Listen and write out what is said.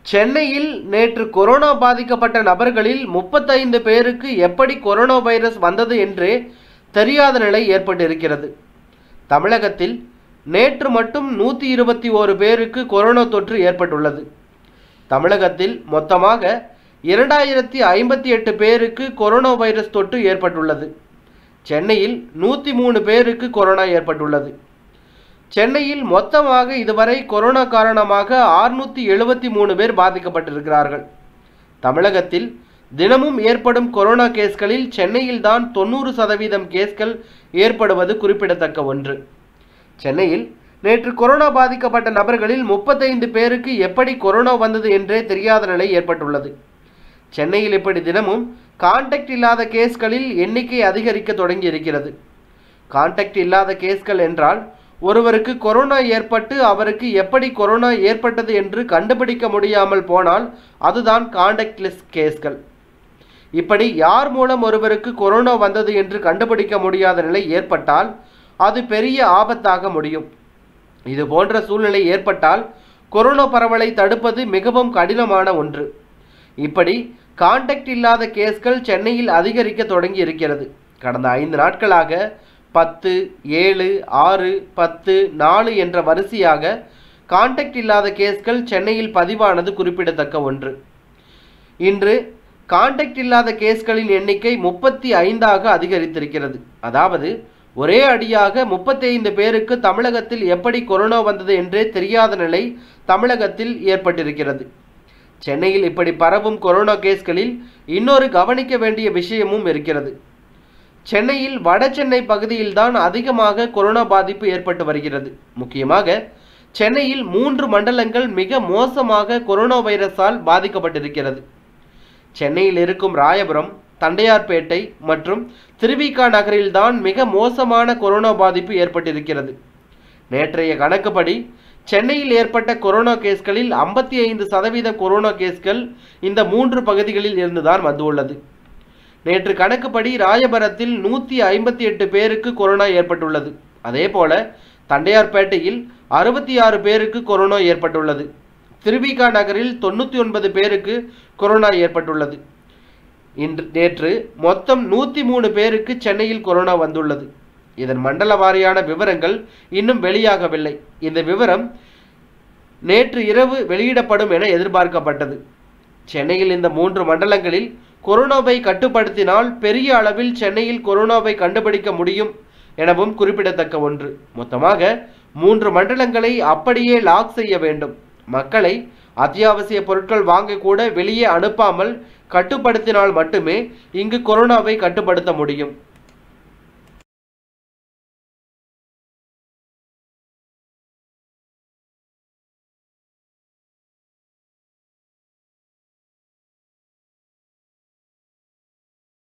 சென்னையில் நேற்று கொரோனா பாதிக்கப்பட்ட நபர்களில் முப்பத்தைந்து பேருக்கு எப்படி கொரோனா வைரஸ் வந்தது என்றே தெரியாத நிலை ஏற்பட்டிருக்கிறது தமிழகத்தில் நேற்று மட்டும் நூற்றி இருபத்தி ஓரு பேருக்கு கொரோனா தொற்று ஏற்பட்டுள்ளது தமிழகத்தில் மொத்தமாக இரண்டாயிரத்தி ஐம்பத்தி எட்டு பேருக்கு கொரோனா வைரஸ் தொற்று ஏற்பட்டுள்ளது சென்னையில் நூற்றி மூணு பேருக்கு கொரோனா ஏற்பட்டுள்ளது சென்னையில் மொத்தமாக இதுவரை கொரோனா காரணமாக ஆறுநூற்றி எழுபத்தி மூணு பேர் பாதிக்கப்பட்டிருக்கிறார்கள் தமிழகத்தில் தினமும் ஏற்படும் கொரோனா கேஸ்களில் சென்னையில்தான் தொண்ணூறு சதவீதம் கேஸ்கள் ஏற்படுவது குறிப்பிடத்தக்க ஒன்று சென்னையில் நேற்று கொரோனா பாதிக்கப்பட்ட நபர்களில் முப்பத்தைந்து பேருக்கு எப்படி கொரோனா வந்தது என்றே தெரியாத நிலை ஏற்பட்டுள்ளது சென்னையில் இப்படி தினமும் கான்டாக்ட் இல்லாத கேஸ்களில் எண்ணிக்கை அதிகரிக்க தொடங்கி இருக்கிறது கான்டாக்ட் இல்லாத கேஸ்கள் என்றால் ஒருவருக்கு கொரோனா ஏற்பட்டு அவருக்கு எப்படி கொரோனா ஏற்பட்டது என்று கண்டுபிடிக்க முடியாமல் போனால் அதுதான் கான்டாக்ட்லெஸ் கேஸ்கள் இப்படி யார் மூலம் ஒருவருக்கு கொரோனா வந்தது என்று கண்டுபிடிக்க முடியாத நிலை ஏற்பட்டால் அது பெரிய ஆபத்தாக முடியும் இது போன்ற சூழ்நிலை ஏற்பட்டால் கொரோனா பரவலை தடுப்பது மிகவும் கடினமான ஒன்று இப்படி கான்டாக்ட் இல்லாத கேஸ்கள் சென்னையில் அதிகரிக்க தொடங்கி இருக்கிறது கடந்த ஐந்து நாட்களாக பத்து ஏழு ஆறு பத்து நாலு என்ற வரிசையாக கான்டாக்ட் இல்லாத கேஸ்கள் சென்னையில் பதிவானது குறிப்பிடத்தக்க ஒன்று இன்று கான்டாக்ட் இல்லாத கேஸ்களின் எண்ணிக்கை முப்பத்தி ஐந்தாக அதிகரித்திருக்கிறது அதாவது ஒரே அடியாக முப்பத்தி ஐந்து பேருக்கு தமிழகத்தில் எப்படி கொரோனா வந்தது என்றே தெரியாத நிலை தமிழகத்தில் ஏற்பட்டிருக்கிறது சென்னையில் இப்படி பரவும் கொரோனா கேஸ்களில் இன்னொரு கவனிக்க வேண்டிய விஷயமும் இருக்கிறது சென்னையில் வட சென்னை பகுதியில்தான் அதிகமாக கொரோனா பாதிப்பு ஏற்பட்டு வருகிறது முக்கியமாக சென்னையில் மூன்று மண்டலங்கள் மிக மோசமாக கொரோனா வைரஸால் பாதிக்கப்பட்டிருக்கிறது சென்னையில் இருக்கும் ராயபுரம் தண்டையார்பேட்டை மற்றும் திருவிகா நகரில்தான் மிக மோசமான கொரோனா பாதிப்பு ஏற்பட்டிருக்கிறது நேற்றைய கணக்குப்படி சென்னையில் ஏற்பட்ட கொரோனா கேஸ்களில் ஐம்பத்தி ஐந்து சதவீத கொரோனா கேஸ்கள் இந்த மூன்று பகுதிகளில் இருந்துதான் வந்துள்ளது நேற்று கணக்குப்படி ராயபுரத்தில் நூற்றி ஐம்பத்தி எட்டு பேருக்கு கொரோனா ஏற்பட்டுள்ளது அதே போல தண்டையார்பேட்டையில் அறுபத்தி ஆறு பேருக்கு கொரோனா ஏற்பட்டுள்ளது திருவிகா நகரில் தொண்ணூற்றி ஒன்பது பேருக்கு கொரோனா ஏற்பட்டுள்ளது இன்று நேற்று மொத்தம் நூற்றி மூணு பேருக்கு சென்னையில் கொரோனா வந்துள்ளது இதன் மண்டல வாரியான விவரங்கள் இன்னும் வெளியாகவில்லை இந்த விவரம் நேற்று இரவு வெளியிடப்படும் என எதிர்பார்க்கப்பட்டது சென்னையில் இந்த மூன்று மண்டலங்களில் கொரோனாவை கட்டுப்படுத்தினால் பெரிய அளவில் சென்னையில் கொரோனாவை கண்டுபிடிக்க முடியும் எனவும் குறிப்பிடத்தக்க ஒன்று மொத்தமாக மூன்று மண்டலங்களை அப்படியே லாக் செய்ய வேண்டும் மக்களை அத்தியாவசிய பொருட்கள் வாங்க கூட வெளியே அனுப்பாமல் கட்டுப்படுத்தினால் மட்டுமே இங்கு கொரோனாவை கட்டுப்படுத்த முடியும்